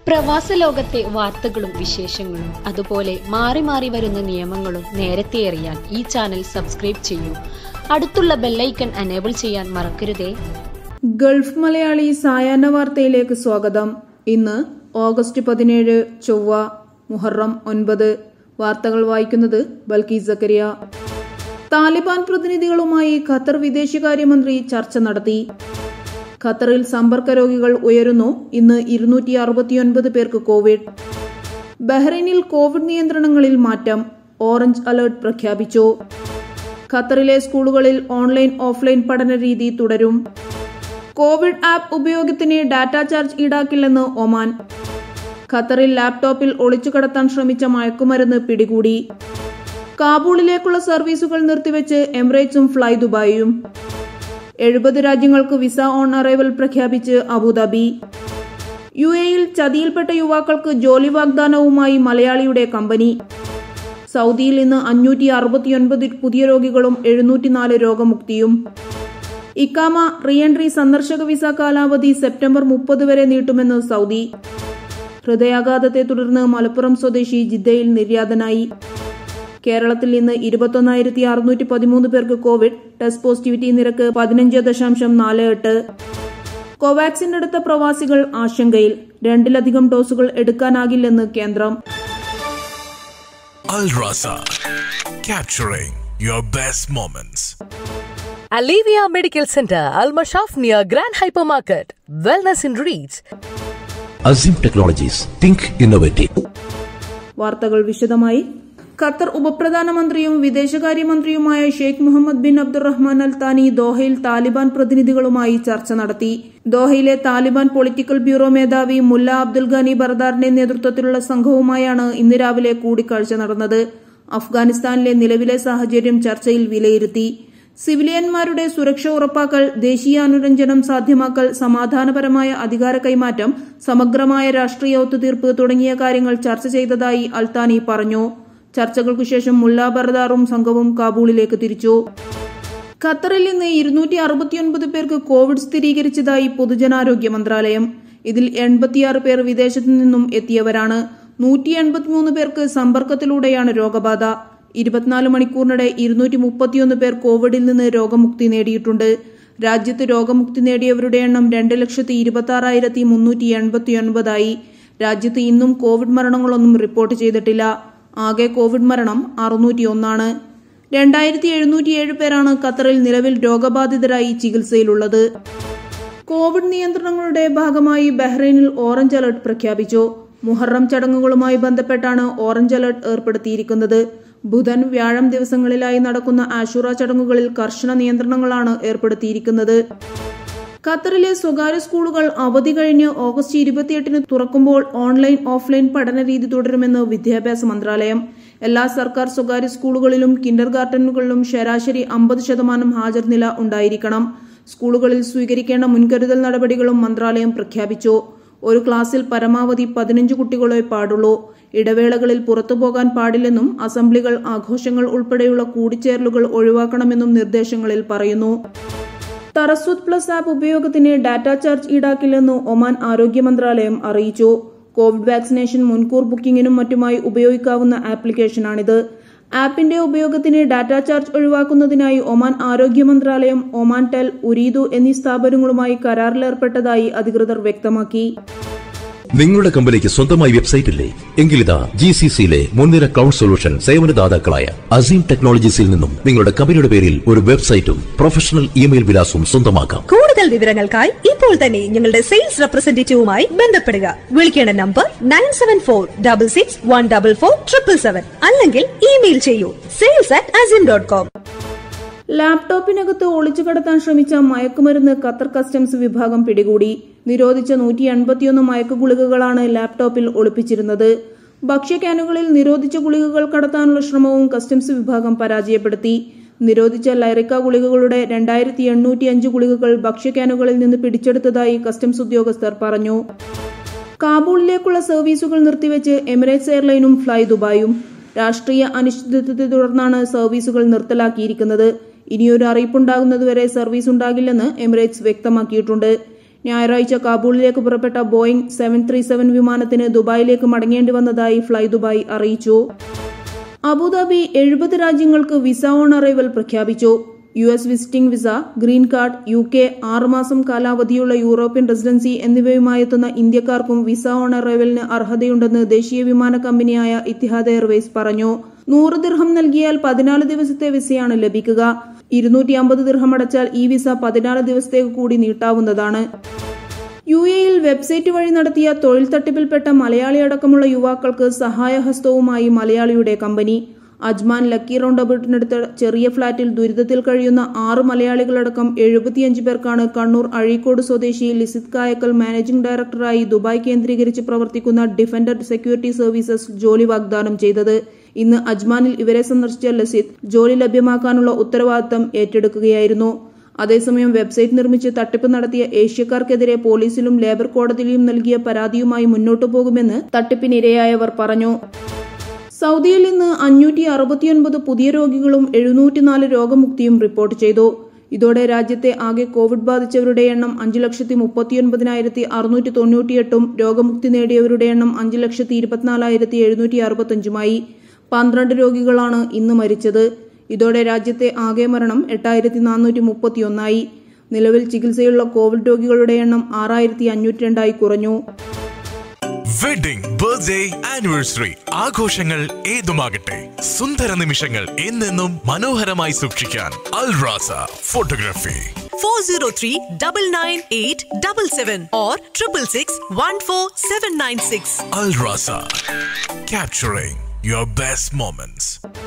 പ്രവാസ ലോകത്തെ വാർത്തകളും വിശേഷങ്ങളും അതുപോലെ മാറി മാറി വരുന്ന നിയമങ്ങളും നേരത്തെ അറിയാൻ ഈ ചാനൽ സബ്സ്ക്രൈബ് ചെയ്യൂ അടുത്തുള്ള ബെല്ലൈക്കൺ അനേബിൾ ചെയ്യാൻ മറക്കരുതേ ഗൾഫ് മലയാളി സായാഹ്ന വാർത്തയിലേക്ക് സ്വാഗതം ഇന്ന് ഓഗസ്റ്റ് പതിനേഴ് ചൊവ്വ മുഹറം ഒൻപത് വാർത്തകൾ വായിക്കുന്നത് ബൽക്കി സക്കരിയ താലിബാൻ പ്രതിനിധികളുമായി ഖത്തർ വിദേശകാര്യമന്ത്രി ചർച്ച നടത്തി ഖത്തറിൽ സമ്പർക്ക രോഗികൾ ഉയരുന്നു ഇന്ന് ഇരുന്നൂറ്റി അറുപത്തിയൊൻപത് പേർക്ക് കോവിഡ് ബഹ്റൈനിൽ കോവിഡ് നിയന്ത്രണങ്ങളിൽ മാറ്റം ഓറഞ്ച് അലർട്ട് പ്രഖ്യാപിച്ചു ഖത്തറിലെ സ്കൂളുകളിൽ ഓൺലൈൻ ഓഫ്ലൈൻ പഠന രീതി തുടരും കോവിഡ് ആപ്പ് ഉപയോഗത്തിന് ഡാറ്റ ചാർജ് ഈടാക്കില്ലെന്ന് ഒമാൻ ഖത്തറിൽ ലാപ്ടോപ്പിൽ ഒളിച്ചു കടത്താൻ ശ്രമിച്ച മയക്കുമരുന്ന് പിടികൂടി കാബൂളിലേക്കുള്ള സർവീസുകൾ നിർത്തിവെച്ച് എമിറേറ്റ്സും ഫ്ലൈ ദുബായിയും എഴുപത് രാജ്യങ്ങൾക്ക് വിസ ഓൺ അറൈവൽ പ്രഖ്യാപിച്ച് അബുദാബി യു എയിൽ ചതിയിൽപ്പെട്ട യുവാക്കൾക്ക് ജോലി വാഗ്ദാനവുമായി മലയാളിയുടെ കമ്പനി സൗദിയിൽ ഇന്ന് അഞ്ഞൂറ്റി അറുപത്തിയൊൻപത് പുതിയ രോഗികളും എഴുന്നൂറ്റിനാല് രോഗമുക്തിയും ഇക്കാമ റീഎൻട്രി സന്ദർശക വിസ കാലാവധി സെപ്റ്റംബർ മുപ്പത് വരെ നീട്ടുമെന്ന് സൗദി ഹൃദയാഘാതത്തെ തുടർന്ന് മലപ്പുറം സ്വദേശി ജിദ്ദയിൽ നിര്യാതനായി കേരളത്തിൽ ഇന്ന് ഇരുപത്തൊന്നായിരത്തി അറുന്നൂറ്റി പതിമൂന്ന് പേർക്ക് കോവിഡ് ടെസ്റ്റ് പോസിറ്റിവിറ്റി നിരക്ക് പതിനഞ്ച് ദശാംശം നാല് എട്ട് കോവാക്സിൻ എടുത്ത പ്രവാസികൾ ആശങ്കയിൽ രണ്ടിലധികം ഡോസുകൾ എടുക്കാനാകില്ലെന്ന് കേന്ദ്രം Al Rasa, capturing your best moments. Alivia Medical Center, Al Mashaf near Grand Hypermarket. Wellness in Reach. Azim Technologies. Think innovative. വാർത്തകൾ വിശദമായി ഖത്തർ ഉപപ്രധാനമന്ത്രിയും വിദേശകാര്യമന്ത്രിയുമായ Sheikh Muhammad bin Abdulrahman Al Thani ദോഹയിൽ താലിബാൻ പ്രതിനിധികളുമായി ചർച്ച നടത്തി ദോഹയിലെ താലിബാൻ പൊളിറ്റിക്കൽ ബ്യൂറോ മേധാവി മുല്ല അബ്ദുൽ ഗനി ബർദാറിന്റെ നേതൃത്വത്തിലുള്ള സംഘവുമായാണ് ഇന്ന് രാവിലെ കൂടിക്കാഴ്ച നടന്നത് അഫ്ഗാനിസ്ഥാനിലെ നിലവിലെ സാഹചര്യം ചർച്ചയിൽ വിലയിരുത്തി സിവിലിയന്മാരുടെ സുരക്ഷ ഉറപ്പാക്കൽ ദേശീയാനുരഞ്ജനം സാധ്യമാക്കൽ സമാധാനപരമായ അധികാര കൈമാറ്റം സമഗ്രമായ രാഷ്ട്രീയ ഒത്തുതീർപ്പ് തുടങ്ങിയ കാര്യങ്ങൾ ചർച്ച ചെയ്തതായി അൽത്താനി പറഞ്ഞു ചർച്ചകൾക്കു ശേഷം മുല്ല ബർദാറും സംഘവും കാബൂളിലേക്ക് തിരിച്ചു ഖത്തറിൽ ഇന്ന് ഇരുന്നൂറ്റി അറുപത്തിയൊൻപത് പേർക്ക് കോവിഡ് സ്ഥിരീകരിച്ചതായി പൊതുജനാരോഗ്യ മന്ത്രാലയം ഇതിൽ എൺപത്തിയാറ് പേർ വിദേശത്തു നിന്നും എത്തിയവരാണ് നൂറ്റി എൺപത്തിമൂന്ന് പേർക്ക് സമ്പർക്കത്തിലൂടെയാണ് രോഗബാധ ഇരുപത്തിനാല് മണിക്കൂറിനിടെ ഇരുന്നൂറ്റി മുപ്പത്തിയൊന്ന് പേർ കോവിഡിൽ നിന്ന് രോഗമുക്തി നേടിയിട്ടുണ്ട് രാജ്യത്ത് രോഗമുക്തി നേടിയവരുടെ എണ്ണം രണ്ട് ലക്ഷത്തി ഇരുപത്തി ആറായിരത്തി മുന്നൂറ്റി എൺപത്തിയൊൻപതായി രാജ്യത്ത് ഇന്നും കോവിഡ് മരണങ്ങളൊന്നും റിപ്പോർട്ട് ചെയ്തിട്ടില്ല ആകെ കോവിഡ് മരണം അറുന്നൂറ്റി ഒന്നാണ് രണ്ടായിരത്തി എഴുന്നൂറ്റിയേഴ് പേരാണ് ഖത്തറിൽ നിലവിൽ രോഗബാധിതരായി ചികിത്സയിലുള്ളത് കോവിഡ് നിയന്ത്രണങ്ങളുടെ ഭാഗമായി ബഹ്റൈനിൽ ഓറഞ്ച് അലർട്ട് പ്രഖ്യാപിച്ചു മുഹറം ചടങ്ങുകളുമായി ബന്ധപ്പെട്ടാണ് ഓറഞ്ച് അലർട്ട് ഏർപ്പെടുത്തിയിരിക്കുന്നത് ബുധൻ വ്യാഴം ദിവസങ്ങളിലായി നടക്കുന്ന ആഷുറ ചടങ്ങുകളിൽ കർശന നിയന്ത്രണങ്ങളാണ് ഏർപ്പെടുത്തിയിരിക്കുന്നത് ഖത്തറിലെ സ്വകാര്യ സ്കൂളുകൾ അവധി കഴിഞ്ഞ് ഓഗസ്റ്റ് ഇരുപത്തിയെട്ടിന് തുറക്കുമ്പോൾ ഓൺലൈൻ ഓഫ്ലൈൻ പഠന രീതി തുടരുമെന്ന് വിദ്യാഭ്യാസ മന്ത്രാലയം എല്ലാ സർക്കാർ സ്വകാര്യ സ്കൂളുകളിലും കിൻഡർ ഗാർട്ടനുകളിലും ശരാശരി അമ്പത് ശതമാനം ഹാജർ നില ഉണ്ടായിരിക്കണം സ്കൂളുകളിൽ സ്വീകരിക്കേണ്ട മുൻകരുതൽ നടപടികളും മന്ത്രാലയം പ്രഖ്യാപിച്ചു ഒരു ക്ലാസ്സിൽ പരമാവധി പതിനഞ്ച് കുട്ടികളെ പാടുള്ളൂ ഇടവേളകളിൽ പുറത്തുപോകാൻ പാടില്ലെന്നും അസംബ്ലികൾ ആഘോഷങ്ങൾ ഉൾപ്പെടെയുള്ള കൂടിച്ചേരലുകൾ ഒഴിവാക്കണമെന്നും നിർദ്ദേശങ്ങളിൽ പറയുന്നു തറസുദ് പ്ലസ് ആപ്പ് ഉപയോഗത്തിന് ഡാറ്റ ചാർജ് ഈടാക്കില്ലെന്ന് ഒമാൻ ആരോഗ്യ മന്ത്രാലയം അറിയിച്ചു കോവിഡ് വാക്സിനേഷൻ മുൻകൂർ ബുക്കിംഗിനും മറ്റുമായി ഉപയോഗിക്കാവുന്ന ആപ്ലിക്കേഷനാണിത് ആപ്പിന്റെ ഉപയോഗത്തിന് ഡാറ്റ ചാർജ് ഒഴിവാക്കുന്നതിനായി ഒമാൻ ആരോഗ്യ മന്ത്രാലയം ഒമാൻ ടെൽ ഉരീദു എന്നീ സ്ഥാപനങ്ങളുമായി കരാറിലേർപ്പെട്ടതായി അധികൃതർ വ്യക്തമാക്കി നിങ്ങളുടെ കമ്പനിക്ക് സ്വന്തമായി വെബ്സൈറ്റ് ഇല്ലേ എങ്കിലിതാ ജി സി സിയിലെ മുൻനിര ക്ലൗഡ് സൊല്യൂഷൻ സേവനദാതാക്കളായ അസീം ടെക്നോളജീസിൽ നിന്നും നിങ്ങളുടെ കമ്പനിയുടെ പേരിൽ ഒരു വെബ്സൈറ്റും പ്രൊഫഷണൽ ഇമെയിൽ വിലാസവും സ്വന്തമാക്കാം കൂടുതൽ വിവരങ്ങൾക്കായി ഇപ്പോൾ തന്നെ ഞങ്ങളുടെ സെയിൽസ് റെപ്രസെന്റേറ്റീവുമായി ബന്ധപ്പെടുക വിളിക്കേണ്ട number nine seven four double six one double four triple seven അല്ലെങ്കിൽ ഇമെയിൽ ചെയ്യൂ sales at Azim dot com ലാപ്ടോപ്പിനകത്ത് ഒളിച്ചു കടത്താൻ ശ്രമിച്ച മയക്കുമരുന്ന് ഖത്തർ കസ്റ്റംസ് വിഭാഗം പിടികൂടി നിരോധിച്ച നൂറ്റി എൺപത്തിയൊന്ന് മയക്കു ഗുളികകളാണ് ലാപ്ടോപ്പിൽ ഒളിപ്പിച്ചിരുന്നത് ഭക്ഷ്യ ക്യാനുകളിൽ നിരോധിച്ച ഗുളികകൾ കടത്താനുള്ള ശ്രമവും കസ്റ്റംസ് വിഭാഗം പരാജയപ്പെടുത്തി നിരോധിച്ച ലൈറിക്ക ഗുളികകളുടെ രണ്ടായിരത്തി എണ്ണൂറ്റി അഞ്ച് ഗുളികകൾ ഭക്ഷ്യ ക്യാനുകളിൽ നിന്ന് പിടിച്ചെടുത്തതായി കസ്റ്റംസ് ഉദ്യോഗസ്ഥർ പറഞ്ഞു കാബൂളിലേക്കുള്ള സർവീസുകൾ നിർത്തിവെച്ച് എമിറേറ്റ്സ് എയർലൈനും ഫ്ലൈ ദുബായും രാഷ്ട്രീയ അനിശ്ചിതത്വത്തെ തുടർന്നാണ് സർവീസുകൾ നിർത്തലാക്കിയിരിക്കുന്നത് ഇനിയൊരു അറിയിപ്പുണ്ടാകുന്നതുവരെ സർവീസ് ഉണ്ടാകില്ലെന്ന് എമിറേറ്റ്സ് വ്യക്തമാക്കിയിട്ടുണ്ട് ഞായറാഴ്ച കാബൂളിലേക്ക് പുറപ്പെട്ട ബോയിംഗ് സെവൻ ത്രീ സെവൻ വിമാനത്തിന് ദുബായിലേക്ക് മടങ്ങേണ്ടി വന്നതായി ഫ്ലൈ ദുബായ് അറിയിച്ചു അബുദാബി എഴുപത് രാജ്യങ്ങൾക്ക് വിസ ഓൺ അറൈവൽ പ്രഖ്യാപിച്ചു U S visiting visa green card U K ആറുമാസം കാലാവധിയുള്ള യൂറോപ്യൻ റെസിഡൻസി എന്നിവയുമായി എത്തുന്ന ഇന്ത്യക്കാർക്കും വിസ ഓൺ അറൈവലിന് അർഹതയുണ്ടെന്ന് ദേശീയ വിമാന കമ്പനിയായ ഇത്തിഹാദ് എയർവേസ് പറഞ്ഞു നൂറ് ദിർഹം നൽകിയാൽ പതിനാല് ദിവസത്തെ വിസയാണ് ലഭിക്കുക ഇരുന്നൂറ്റി അമ്പത് ദിർഹം അടച്ചാൽ ഈ വിസ പതിനാല് ദിവസത്തേക്ക് കൂടി നീട്ടാവുന്നതാണ് യു എയിൽ വെബ്സൈറ്റ് വഴി നടത്തിയ തൊഴിൽ തട്ടിപ്പിൽപ്പെട്ട മലയാളി അടക്കമുള്ള യുവാക്കൾക്ക് സഹായഹസ്തവുമായി മലയാളിയുടെ കമ്പനി അജ്മാൻ ലക്കി റൗണ്ട് അബൌട്ടിനടുത്ത ചെറിയ ഫ്ളാറ്റിൽ ദുരിതത്തിൽ കഴിയുന്ന ആറ് മലയാളികളടക്കം എഴുപത്തിയഞ്ച് പേർക്കാണ് കണ്ണൂർ അഴീക്കോട് സ്വദേശി ലിസിത് കായക്കൽ മാനേജിംഗ് ഡയറക്ടറായി ദുബായ് കേന്ദ്രീകരിച്ച് പ്രവർത്തിക്കുന്ന ഡിഫൻഡർ സെക്യൂരിറ്റി സർവീസസ് ജോലി വാഗ്ദാനം ചെയ്തത് ഇന്ന് അജ്മാനിൽ ഇവരെ സന്ദർശിച്ച ലസിത് ജോലി ലഭ്യമാക്കാനുള്ള ഉത്തരവാദിത്തം ഏറ്റെടുക്കുകയായിരുന്നു അതേസമയം വെബ്സൈറ്റ് നിർമ്മിച്ച് തട്ടിപ്പ് നടത്തിയ ഏഷ്യക്കാർക്കെതിരെ പോലീസിലും ലേബർ കോടതിയിലും നൽകിയ പരാതിയുമായി മുന്നോട്ടു പോകുമെന്ന് തട്ടിപ്പിനിരയായവർ പറഞ്ഞു സൗദിയിൽ ഇന്ന് അഞ്ഞൂറ്റി അറുപത്തിയൊൻപത് പുതിയ രോഗികളും എഴുന്നൂറ്റിനാല് രോഗമുക്തിയും റിപ്പോർട്ട് ചെയ്തു ഇതോടെ രാജ്യത്തെ ആകെ കോവിഡ് ബാധിച്ചവരുടെ എണ്ണം അഞ്ച് ലക്ഷത്തി മുപ്പത്തിയൊൻപതിനായിരത്തി അറുന്നൂറ്റി തൊണ്ണൂറ്റിയെട്ടും രോഗമുക്തി നേടിയവരുടെ എണ്ണം അഞ്ച് ലക്ഷത്തി ഇരുപത്തിനാലായിരത്തി എഴുന്നൂറ്റി അറുപത്തഞ്ചുമായി പന്ത്രണ്ട് രോഗികളാണ് ഇന്ന് മരിച്ചത് ഇതോടെ രാജ്യത്തെ ആകെ മരണം എട്ടായിരത്തി നാനൂറ്റി മുപ്പത്തിയൊന്നായി നിലവിൽ ചികിത്സയുള്ള കോവിഡ് രോഗികളുടെ എണ്ണം ആറായിരത്തി അഞ്ഞൂറ്റി രണ്ടായി കുറഞ്ഞു വെഡിംഗ് ബർത്ത്ഡേ ആനിവേഴ്സറി ആഘോഷങ്ങൾ ഏതുമാകട്ടെ സുന്ദര നിമിഷങ്ങൾ എന്നെന്നും മനോഹരമായി സൂക്ഷിക്കാൻ Alrasa photography 403 998 77 or 666 14796. Alrasa capturing your best moments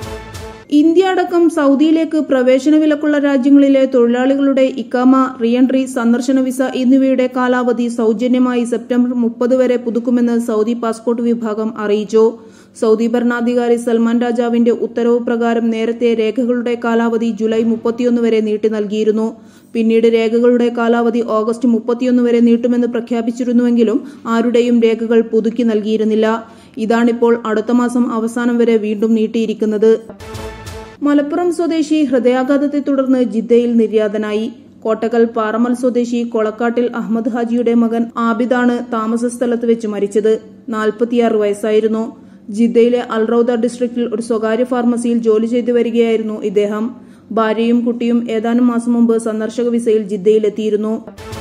India അടക്കം സൗദിയിലേക്ക് പ്രവേശന വിലക്കുള്ള രാജ്യങ്ങളിലെ തൊഴിലാളികളുടെ ഇക്കാമ റീഎൻട്രി സന്ദർശന വിസ എന്നിവയുടെ കാലാവധി സൗജന്യമായി സെപ്റ്റംബർ മുപ്പത് വരെ പുതുക്കുമെന്ന് സൗദി പാസ്പോർട്ട് വിഭാഗം അറിയിച്ചു സൗദി ഭരണാധികാരി സൽമാൻ രാജാവിന്റെ ഉത്തരവ് പ്രകാരം നേരത്തെ രേഖകളുടെ കാലാവധി ജൂലൈ മുപ്പത്തിയൊന്ന് വരെ നീട്ടി നൽകിയിരുന്നു പിന്നീട് രേഖകളുടെ കാലാവധി ഓഗസ്റ്റ് മുപ്പത്തിയൊന്ന് വരെ നീട്ടുമെന്ന് പ്രഖ്യാപിച്ചിരുന്നുവെങ്കിലും ആരുടെയും രേഖകൾ പുതുക്കി നൽകിയിരുന്നില്ല ഇതാണിപ്പോൾ അടുത്ത മാസം അവസാനം വരെ വീണ്ടും നീട്ടിയിരിക്കുന്നത് മലപ്പുറം സ്വദേശി ഹൃദയാഘാതത്തെ തുടർന്ന് ജിദ്ദയിൽ നിര്യാതനായി കോട്ടക്കൽ പാറമൽ സ്വദേശി കൊളക്കാട്ടിൽ അഹമ്മദ് ഹാജിയുടെ മകൻ ആബിദാണ് താമസ സ്ഥലത്ത് വെച്ച് മരിച്ചത് നാൽപ്പത്തിയാറ് വയസ്സായിരുന്നു ജിദ്ദയിലെ അൽറൌദ ഡിസ്ട്രിക്റ്റിൽ ഒരു സ്വകാര്യ ഫാർമസിയിൽ ജോലി ചെയ്തു വരികയായിരുന്നു ഇദ്ദേഹം ഭാര്യയും കുട്ടിയും ഏതാനും മാസം മുമ്പ് സന്ദർശക വിസയിൽ ജിദ്ദയിലെത്തിയിരുന്നു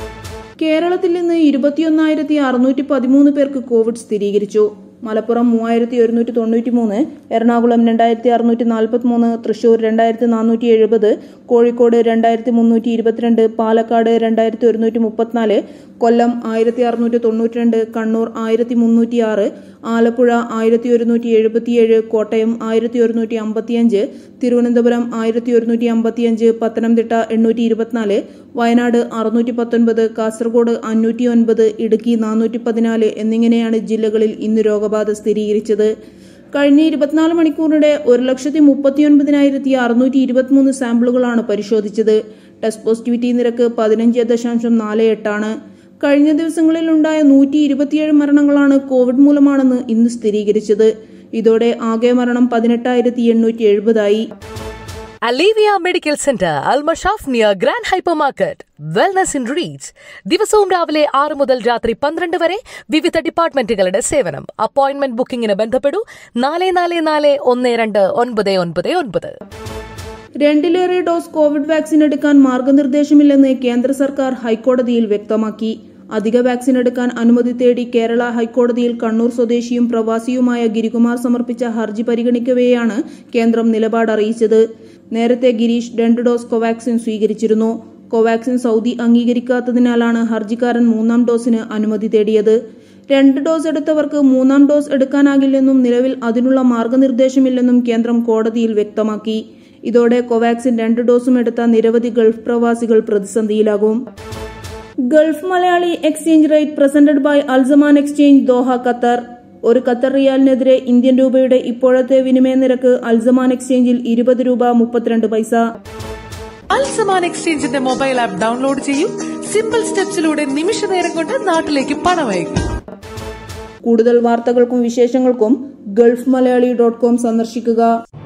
കേരളത്തിൽ നിന്ന് ഇരുപത്തിയൊന്നായിരത്തി അറുന്നൂറ്റി പതിമൂന്ന് പേർക്ക് കോവിഡ് സ്ഥിരീകരിച്ചു മലപ്പുറം മൂവായിരത്തി ഒരുന്നൂറ്റി തൊണ്ണൂറ്റി മൂന്ന് എറണാകുളം രണ്ടായിരത്തി അറുന്നൂറ്റി നാൽപ്പത്തി മൂന്ന് തൃശൂർ രണ്ടായിരത്തി നാനൂറ്റി എഴുപത് കോഴിക്കോട് രണ്ടായിരത്തി മുന്നൂറ്റി ഇരുപത്തിരണ്ട് പാലക്കാട് രണ്ടായിരത്തി ഒരുന്നൂറ്റി മുപ്പത്തിനാല് കൊല്ലം ആയിരത്തി അറുന്നൂറ്റി തൊണ്ണൂറ്റി രണ്ട് കണ്ണൂർ ആയിരത്തി മുന്നൂറ്റി ആറ് ആലപ്പുഴ ആയിരത്തി ഒരുന്നൂറ്റി എഴുപത്തിയേഴ് കോട്ടയം ആയിരത്തി ഒരുന്നൂറ്റി അമ്പത്തിയഞ്ച് തിരുവനന്തപുരം ആയിരത്തി ഒരുന്നൂറ്റി അമ്പത്തിയഞ്ച് പത്തനംതിട്ട എണ്ണൂറ്റി ഇരുപത്തിനാല് വയനാട് അറുന്നൂറ്റി പത്തൊൻപത് കാസർഗോഡ് അഞ്ഞൂറ്റി ഒൻപത് ഇടുക്കി നാനൂറ്റി പതിനാല് എന്നിങ്ങനെയാണ് ജില്ലകളിൽ ഇന്ന് രോഗബാധ സ്ഥിരീകരിച്ചത് കഴിഞ്ഞ ഇരുപത്തിനാല് മണിക്കൂറിനിടെ ഒരു ലക്ഷത്തി മുപ്പത്തിയൊൻപതിനായിരത്തി അറുന്നൂറ്റി ഇരുപത്തിമൂന്ന് സാമ്പിളുകളാണ് പരിശോധിച്ചത് ടെസ്റ്റ് പോസിറ്റിവിറ്റി നിരക്ക് പതിനഞ്ച് ദശാംശം നാല് എട്ടാണ് കഴിഞ്ഞ ദിവസങ്ങളിൽ ഉണ്ടായ നൂറ്റി ഇരുപത്തിയേഴ് മരണങ്ങളാണ് കോവിഡ് മൂലമാണെന്ന് ഇന്ന് സ്ഥിരീകരിച്ചത് ഇതോടെ ആകെ മരണം പതിനെട്ടായിരത്തി എണ്ണൂറ്റി എഴുപതായി Alivia medical centre Al Mashaf near grand hyper market wellness in reach ദിവസവും രാവിലെ ആറ് മുതൽ രാത്രി പന്ത്രണ്ട് വരെ വിവിധ ഡിപ്പാർട്ട്മെന്റുകളുടെ സേവനം അപ്പോയിന്റ്മെന്റ് ബുക്കിംഗിന് ബന്ധപ്പെടൂ നാല് നാല് നാല് ഒന്ന് രണ്ട് ഒൻപത് ഒൻപത് ഒൻപത് രണ്ടിലേറെ ഡോസ് കോവിഡ് വാക്സിൻ എടുക്കാൻ മാർഗനിർദ്ദേശമില്ലെന്ന് കേന്ദ്ര സർക്കാർ ഹൈക്കോടതിയിൽ വ്യക്തമാക്കി അധിക വാക്സിൻ എടുക്കാൻ അനുമതി തേടി കേരള ഹൈക്കോടതിയിൽ കണ്ണൂർ സ്വദേശിയും പ്രവാസിയുമായ ഗിരികുമാർ സമർപ്പിച്ച ഹർജി പരിഗണിക്കവെയാണ് കേന്ദ്രം നിലപാട് അറിയിച്ചത് നേരത്തെ ഗിരീഷ് രണ്ട് ഡോസ് കോവാക്സിൻ സ്വീകരിച്ചിരുന്നു കോവാക്സിൻ സൗദി അംഗീകരിക്കാത്തതിനാലാണ് ഹർജിക്കാരൻ മൂന്നാം ഡോസിന് അനുമതി തേടിയത് രണ്ട് ഡോസ് എടുത്തവർക്ക് മൂന്നാം ഡോസ് എടുക്കാനാകില്ലെന്നും നിലവിൽ അതിനുള്ള മാർഗനിർദ്ദേശമില്ലെന്നും കേന്ദ്രം കോടതിയിൽ വ്യക്തമാക്കി ഇതോടെ കോവാക്സിൻ രണ്ട് ഡോസും എടുത്ത നിരവധി ഗൾഫ് പ്രവാസികൾ പ്രതിസന്ധിയിലാകും Gulf Malayali exchange rate presented by Al Zaman exchange Doha Qatar ഒരു ഖത്തർ റിയാലിനെതിരെ ഇന്ത്യൻ രൂപയുടെ ഇപ്പോഴത്തെ വിനിമയ നിരക്ക് അൽസമാൻ എക്സ്ചേഞ്ചിൽ ഇരുപത് രൂപ മുപ്പത്തിരണ്ട് പൈസ അൽസമാൻ എക്സ്ചേഞ്ചിന്റെ മൊബൈൽ ആപ്പ് ഡൗൺലോഡ് ചെയ്യൂ സിമ്പിൾ സ്റ്റെപ്സിലൂടെ നിമിഷ നേരം കൊണ്ട് നാട്ടിലേക്ക് പണം അയക്കും കൂടുതൽ വാർത്തകൾക്കും വിശേഷങ്ങൾക്കും ഗൾഫ് മലയാളി ഡോട്ട് കോം സന്ദർശിക്കുക